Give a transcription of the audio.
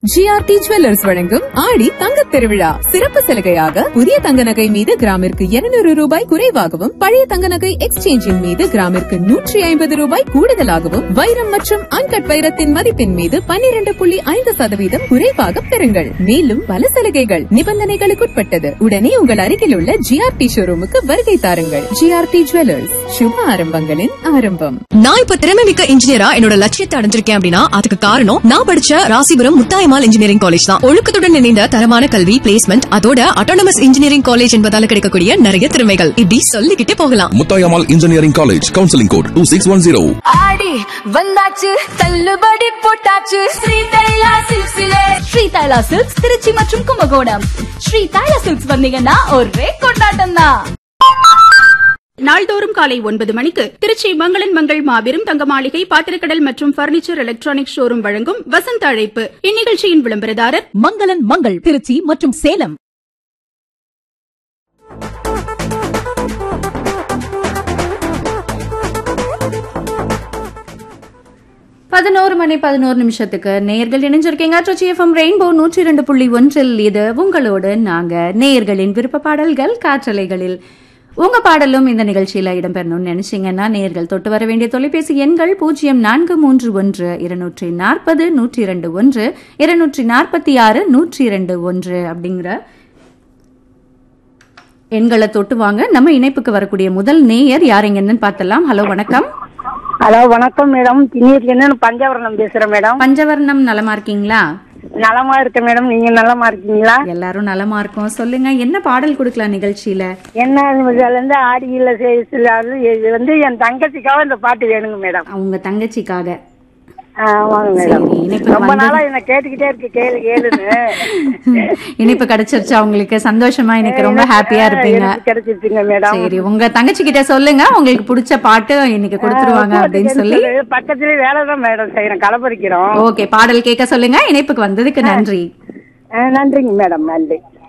GRT jewellers வழங்கும் ஆடி தங்கத் திருவிழா சிறப்பு சலுகையாக புதிய தங்க நகை மீது கிராமிற்கு 200 ரூபாய் குறைவாகவும் பழைய தங்க நகை எக்ஸ்சேஞ்சின் மீது கிராமிற்கு நூற்றி ஐம்பது ரூபாய் கூடுதலாகவும் வைரம் மற்றும் அன்கட் வைரத்தின் மதிப்பின் மீது 12.5% புள்ளி ஐந்து சதவீதம் குறைவாக பெறுங்கள் மேலும் பல சலுகைகள் நிபந்தனைகளுக்குட்பட்டது உடனே உங்கள் அருகில் உள்ள ஜிஆர்டி ஷோரூமுக்கு வருகை தாருங்கள் ஜிஆர்டி ஜுவல்லர்ஸ் சுப ஆரம்பங்களின் ஆரம்பம் நான் இப்ப திறமை மிக்க இன்ஜினியரா என்னோட லட்சியத்தை அடைஞ்சிருக்கேன் அப்படின்னா அதுக்கு காரணம் நான் படிச்ச ராசிபுரம் முத்தாயமால் இன்ஜினியரிங் காலேஜ் தான் ஒழுக்கத்துடன் இணைந்த தரமான கல்வி பிளேஸ்மெண்ட் அதோட அட்டானமஸ் இன்ஜினியரிங் காலேஜ் என்பதால கிடைக்கக்கூடிய நிறைய திறமைகள் இப்படி சொல்லிக்கிட்டே போகலாம் Muthayammal engineering college counselling code two six one zero ஆடி வந்தாச்சு தள்ளுபடி போட்டாச்சு ஸ்ரீ தைலா சில்க்ஸ்ல ஸ்ரீ தைலா சில்க்ஸ் திருச்சி மற்றும் கும்பகோணம் ஸ்ரீ தைலா சில்க்ஸ் வந்தீங்கன்னா ஒரே கொண்டாட்டம் தான் நாள்தோறும் காலை ஒன்பது மணிக்கு திருச்சி மங்களன் மங்கள் மாபெரும் தங்க மாளிகை பாத்திரக்கடல் மற்றும் பர்னிச்சர் எலக்ட்ரானிக் ஷோரூம் வழங்கும் வசந்த அழைப்பு இந்நிகழ்ச்சியின் விளம்பரதாரர் மங்களன் மங்கள் திருச்சி மற்றும் சேலம் பதினோரு மணி பதினோரு நிமிஷத்துக்கு நேர்கள் இணைஞ்சிருக்கீங்க ட்ரிச்சி எஃப்எம் ரெயின்போ நூற்றி இரண்டு புள்ளி ஒன்றில் இது உங்களோடு நாங்க நேயர்களின் விருப்ப பாடல்கள் காற்றலைகளில் உங்க பாடலும் இந்த நிகழ்ச்சியில இடம்பெறணும்னு நினைச்சீங்கன்னா நேர்கள் தொட்டு வர வேண்டிய தொலைபேசி எண்கள் பூஜ்ஜியம் நான்கு மூன்று ஒன்று இருநூற்றி நாற்பது நூற்றி இரண்டு ஒன்று இருநூற்றி நாற்பத்தி ஆறு நூற்றி இரண்டு ஒன்று அப்படிங்கிற எண்களை தொட்டு வாங்க நம்ம இணைப்புக்கு வரக்கூடிய முதல் நேயர் யார் என்னன்னு பார்த்தலாம் ஹலோ வணக்கம் ஹலோ வணக்கம் மேடம் திண்ணீர் என்ன பஞ்சவரணம் பேசுறேன் மேடம் பஞ்சவர்ணம் நலமா இருக்கீங்களா நலமா இருக்கேன் மேடம் நீங்க நலமா இருக்கீங்களா எல்லாரும் நலமா இருக்கோம் சொல்லுங்க என்ன பாடல் கொடுக்கலாம் நிகழ்ச்சியில என்ன இதுல இருந்து ஆடியில சேல்ஸ்ல இது வந்து என் தங்கச்சிக்காக இந்த பாட்டு வேணுங்க மேடம் அவங்க தங்கச்சிக்காக ஆமாங்க மேடம் சரி, இனிப்பு ரொம்ப வந்து- நாளா என்ன கேட்டுக்கிட்டே இருக்கு கேளு கேளுன்னு இனிப்பு கிடைச்சிருச்சு அவங்களுக்கு சந்தோஷமா இன்னைக்கு ரொம்ப ஹாப்பியா இருப்பீங்க எனக்கு கிடைச்சிருச்சுங்க மேடம் சரி உங்க தங்கச்சி கிட்ட சொல்லுங்க உங்களுக்கு பிடிச்ச பாட்டு இன்னைக்கு கொடுத்துருவாங்க அப்படின்னு சொல்லி பக்கத்துலயே வேலை தான் மேடம் செய்யறோம் களப்பறிக்கிறோம் ஓகே பாடல் கேட்க சொல்லுங்க இணைப்புக்கு வந்ததுக்கு நன்றி நன்றிங்க மேடம் நன்றி